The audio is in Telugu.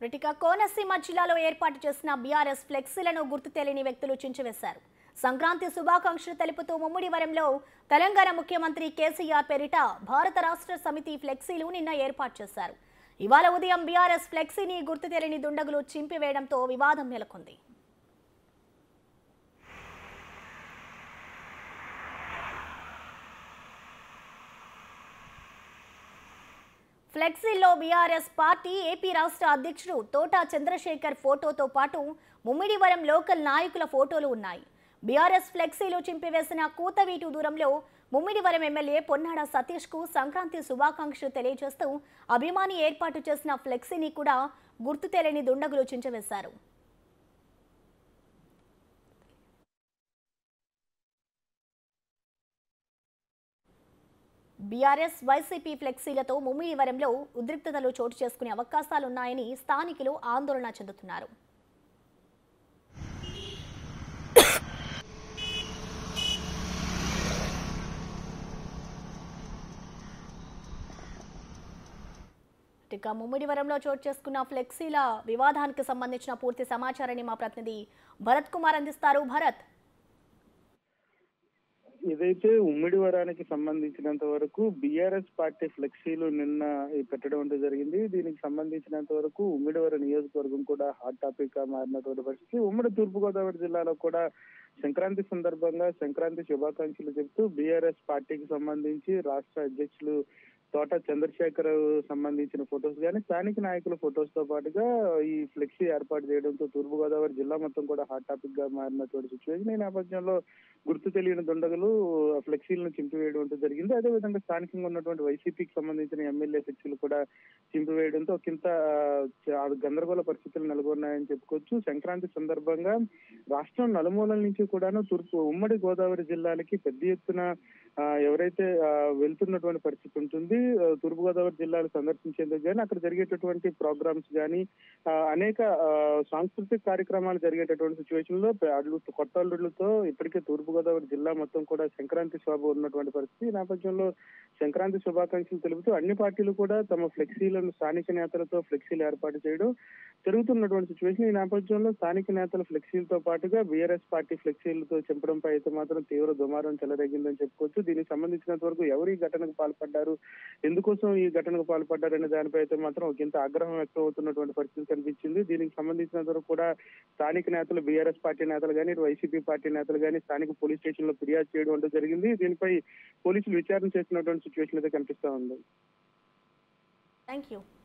ఇక కోనసీమ జిల్లాలో ఏర్పాటు చేసిన బీఆర్ఎస్ ఫ్లెక్సీలను గుర్తు తెలియని వ్యక్తులు చించివేశారు సంక్రాంతి శుభాకాంక్షలు తెలుపుతూ ముమ్మిడివరంలో తెలంగాణ ముఖ్యమంత్రి కేసీఆర్ పేరిట భారత రాష్ట్ర సమితి ఫ్లెక్సీలు నిన్న ఏర్పాటు చేశారు ఇవాళ ఉదయం బీఆర్ఎస్ ఫ్లెక్సీని గుర్తు తెలియని దుండగులు చింపివేయడంతో వివాదం నెలకొంది ఫ్లెక్సీల్లో బీఆర్ఎస్ పార్టీ ఏపీ రాష్ట్ర అధ్యక్షుడు తోటా చంద్రశేఖర్ ఫోటోతో పాటు ముమ్మిడివరం లోకల్ నాయకుల ఫోటోలు ఉన్నాయి బీఆర్ఎస్ ఫ్లెక్సీలు చింపివేసిన కూతవీటు దూరంలో ముమ్మిడివరం ఎమ్మెల్యే పొన్నాడ సతీష్ కు సంక్రాంతి శుభాకాంక్షలు తెలియజేస్తూ అభిమాని ఏర్పాటు చేసిన ఫ్లెక్సీని కూడా గుర్తు తెలియని దుండగులు చించివేశారు బీఆర్ఎస్ వైసీపీ ఫ్లెక్సీలతో ముమ్మిడివరంలో ఉద్రిక్తతలు చోటు చేసుకునే అవకాశాలున్నాయని స్థానికులు ఆందోళన చెందుతున్నారు ఇక ముమ్మిడివరంలో చోటు చేసుకున్న ఫ్లెక్సీల వివాదానికి సంబంధించిన పూర్తి సమాచారాన్ని మా ప్రతినిధి భరత్ కుమార్ అందిస్తారు భరత్ ఇదైతే ఉమ్మడి వరానికి సంబంధించినంత వరకు బీఆర్ఎస్ పార్టీ ఫ్లెక్సీలు నిన్న ఈ పెట్టడం అంటూ జరిగింది దీనికి సంబంధించినంత వరకు ఉమ్మిడివర నియోజకవర్గం కూడా హాట్ టాపిక్ గా మారినటువంటి పరిస్థితి ఉమ్మడి తూర్పుగోదావరి జిల్లాలో కూడా సంక్రాంతి సందర్భంగా సంక్రాంతి శుభాకాంక్షలు చెబుతూ బీఆర్ఎస్ పార్టీకి సంబంధించి రాష్ట్ర అధ్యక్షులు తోట చంద్రశేఖర్ సంబంధించిన ఫొటోస్ కానీ స్థానిక నాయకుల ఫొటోస్ తో పాటుగా ఈ ఫ్లెక్సీ ఏర్పాటు చేయడంతో తూర్పుగోదావరి జిల్లా మొత్తం కూడా హాట్ టాపిక్ గా మారినటువంటి సిచ్యువేషన్ ఈ నేపథ్యంలో గుర్తు తెలియని దుండగులు ఫ్లెక్సీలను చింపివేయడం అంటూ జరిగింది అదే విధంగా స్థానికంగా ఉన్నటువంటి వైసీపీకి సంబంధించిన ఎమ్మెల్యే ఫ్లెక్సీలు కూడా చింపివేయడంతో ఒకంత ఆ, గందరగోళ పరిస్థితులు నెలకొన్నాయని చెప్పుకోవచ్చు సంక్రాంతి సందర్భంగా రాష్ట్రం నలుమూలల నుంచి కూడాను తూర్పు ఉమ్మడి గోదావరి జిల్లాలకి పెద్ద ఎత్తున ఆ, ఎవరైతే ఆ, వెళ్తున్నటువంటి పరిస్థితి ఉంటుంది ఆ, తూర్పు గోదావరి జిల్లాలు సందర్శించేందుకు కానీ అక్కడ జరిగేటటువంటి ప్రోగ్రామ్స్ కానీ ఆ, అనేక ఆ, సాంస్కృతిక కార్యక్రమాలు జరిగేటటువంటి సిచ్యువేషన్ లో అల్లు కొత్త అల్లుళ్ళతో ఇప్పటికే తూర్పు గోదావరి జిల్లా మొత్తం కూడా సంక్రాంతి శోభ ఉన్నటువంటి పరిస్థితి ఈ నేపథ్యంలో సంక్రాంతి శుభాకాంక్షలు తెలుపుతూ అన్ని పార్టీలు కూడా తమ ఫ్లెక్సీలను స్థానిక నేతలతో ఫ్లెక్సీలు ఏర్పాటు చేయడం జరుగుతున్నటువంటి సిచ్యువేషన్ ఈ నేపథ్యంలో స్థానిక నేతల ఫ్లెక్సీలతో పాటుగా బీఆర్ఎస్ పార్టీ ఫ్లెక్సీలతో చంపడంపై అయితే మాత్రం తీవ్ర దుమారం చెలరేగిందని చెప్పుకోవచ్చు దీనికి సంబంధించినంత వరకు ఎవరు ఈ ఘటనకు పాల్పడ్డారు ఎందుకోసం ఈ ఘటనకు పాల్పడ్డారనే దానిపై అయితే మాత్రం ఒక ఇంత ఆగ్రహం వ్యక్తం అవుతున్నటువంటి పరిస్థితి కనిపించింది దీనికి సంబంధించినంత వరకు కూడా స్థానిక నేతలు బీఆర్ఎస్ పార్టీ నేతలు కానీ ఇటు వైసీపీ పార్టీ నేతలు కానీ స్థానిక పోలీస్ స్టేషన్ లో ఫిర్యాదు చేయడం అంటూ జరిగింది దీనిపై పోలీసులు విచారణ చేసినటువంటి సిచ్యువేషన్ అయితే కనిపిస్తా ఉంది థ్యాంక్ యూ